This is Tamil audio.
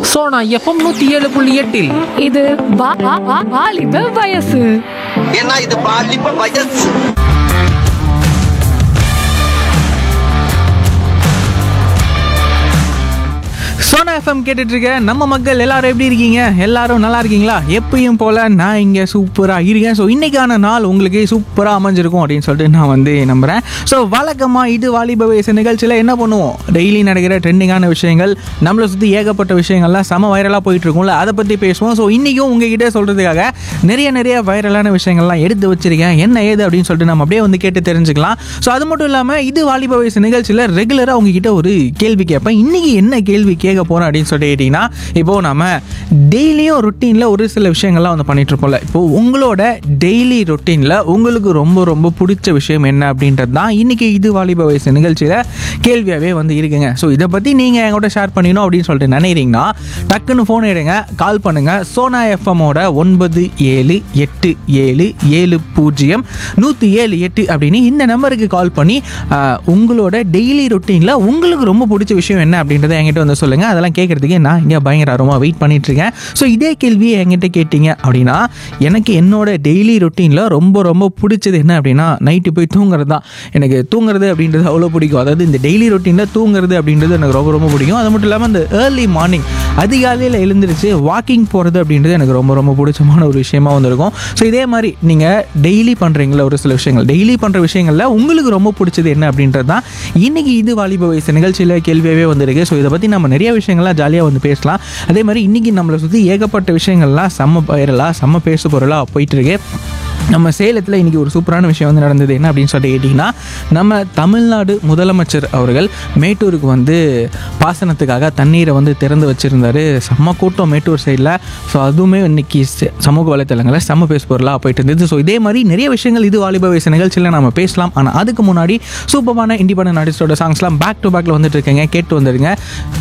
சோனா எஃப்எம் நூத்தி ஏழு புள்ளி எட்டில் இது வா- வா- வா- வாலிப வயசு ஏன்னா இது பாலிப்ப வயசு சோனா எஃப்எம் கேட்டுட்டு இருக்க நம்ம மக்கள் எல்லாரும் எப்படி இருக்கீங்க எல்லாரும் நல்லா இருக்கீங்களா எப்பயும் போல நான் இங்கே சூப்பராக இருக்கேன் ஸோ இன்னைக்கான நாள் உங்களுக்கு சூப்பராக அமைஞ்சிருக்கும் அப்படின்னு சொல்லிட்டு நான் வந்து நம்புகிறேன் ஸோ வழக்கமாக இது வாலிப வயசு நிகழ்ச்சியில் என்ன பண்ணுவோம் டெய்லி நடக்கிற ட்ரெண்டிங்கான விஷயங்கள் நம்மளை சுற்றி ஏகப்பட்ட விஷயங்கள்லாம் செம வைரலாக போயிட்டு இருக்கும்ல அதை பற்றி பேசுவோம் ஸோ இன்றைக்கும் உங்ககிட்ட சொல்கிறதுக்காக நிறைய நிறைய வைரலான விஷயங்கள்லாம் எடுத்து வச்சிருக்கேன் என்ன ஏது அப்படின்னு சொல்லிட்டு நம்ம அப்படியே வந்து கேட்டு தெரிஞ்சுக்கலாம் ஸோ அது மட்டும் இல்லாமல் இது வாலிப வயசு நிகழ்ச்சியில் ரெகுலராக உங்ககிட்ட ஒரு கேள்வி கேட்பேன் இன்னைக்கு என்ன கேள்வி கேட்க போகிறோம் அப்படின்னு சொல்லிட்டு கேட்டிங்கன்னா இப்போது நம்ம டெய்லியும் ருட்டீனில் ஒரு சில விஷயங்கள்லாம் வந்து பண்ணிட்டு இருப்போம்ல இப்போது உங்களோட டெய்லி ருட்டீனில் உங்களுக்கு ரொம்ப ரொம்ப பிடிச்ச விஷயம் என்ன அப்படின்றது தான் இன்னைக்கு இது வாலிப வயசு நிகழ்ச்சியில் கேள்வியாகவே வந்து இருக்குங்க ஸோ இதை பற்றி நீங்கள் என்கிட்ட ஷேர் பண்ணிக்கணும் அப்படின்னு சொல்லிட்டு நினைக்கிறீங்கன்னா டக்குன்னு ஃபோன் எடுங்க கால் பண்ணுங்கள் சோனா எஃப்எம்மோட ஒன்பது ஏழு எட்டு ஏழு ஏழு பூஜ்ஜியம் நூற்றி ஏழு எட்டு அப்படின்னு இந்த நம்பருக்கு கால் பண்ணி ஆஹ், உங்களோட டெய்லி ருட்டீனில் உங்களுக்கு ரொம்ப பிடிச்ச விஷயம் என்ன அப்படின்றத என்கிட்ட வந்து சொல்லுங்கள் அதெல்லாம் கேட்குறதுக்கு நான் இங்கே பயங்கர ஆர்வமாக வெயிட் பண்ணிட்டு இருக்கேன் ஸோ இதே கேள்வியை என்கிட்ட கேட்டீங்க அப்படின்னா எனக்கு என்னோட டெய்லி ருட்டீனில் ரொம்ப ரொம்ப பிடிச்சது என்ன அப்படின்னா நைட்டு போய் தூங்குறது தான் எனக்கு தூங்குறது அப்படின்றது அவ்வளோ பிடிக்கும் அதாவது இந்த டெய்லி ரொட்டீனில் தூங்குறது அப்படின்றது எனக்கு ரொம்ப ரொம்ப பிடிக்கும் அது மட்டும் இல்லாமல் இந்த ஏர்லி மார்னிங் அதிகாலையில் எழுந்திருச்சு வாக்கிங் போகிறது அப்படின்றது எனக்கு ரொம்ப ரொம்ப பிடிச்சமான ஒரு விஷயமா வந்திருக்கும் ஸோ இதே மாதிரி நீங்கள் டெய்லி பண்ணுறீங்களா ஒரு சில விஷயங்கள் டெய்லி பண்ணுற விஷயங்களில் உங்களுக்கு ரொம்ப பிடிச்சது என்ன அப்படின்றது தான் இன்றைக்கி இது வாலிப வயசு நிகழ்ச்சியில் கேள்வியாகவே வந்திருக்கு ஸோ இதை பற்றி நம்ம நிறைய விஷயங்கள்லாம் ஜாலியாக வந்து பேசலாம் அதே மாதிரி இன்றைக்கி நம்மளை சுற்றி ஏகப்பட்ட விஷயங்கள்லாம் செம்ம பயிரலாம் செம்ம பேசு பொருளாக போயிட்டு இருக்கு நம்ம சேலத்தில் இன்றைக்கி ஒரு சூப்பரான விஷயம் வந்து நடந்தது என்ன அப்படின்னு சொல்லிட்டு கேட்டிங்கன்னா நம்ம தமிழ்நாடு முதலமைச்சர் அவர்கள் மேட்டூருக்கு வந்து பாசனத்துக்காக தண்ணீரை வந்து திறந்து வச்சுருந்தாரு செம்ம கூட்டம் மேட்டூர் சைடில் ஸோ அதுவுமே இன்னைக்கு ச- சமூக வலைத்தளங்களில் செம்ம பேசு பொருளாக போயிட்டு இருந்தது ஸோ இதே மாதிரி நிறைய விஷயங்கள் இது வாலிப வயசு நிகழ்ச்சியில் நம்ம பேசலாம் ஆனால் அதுக்கு முன்னாடி சூப்பரான இண்டிபெண்டன்ட் ஆர்டிஸ்டோட சாங்ஸ்லாம் பேக் டு பேக்கில் வந்துட்டு இருக்கேங்க கேட்டு வந்துடுங்க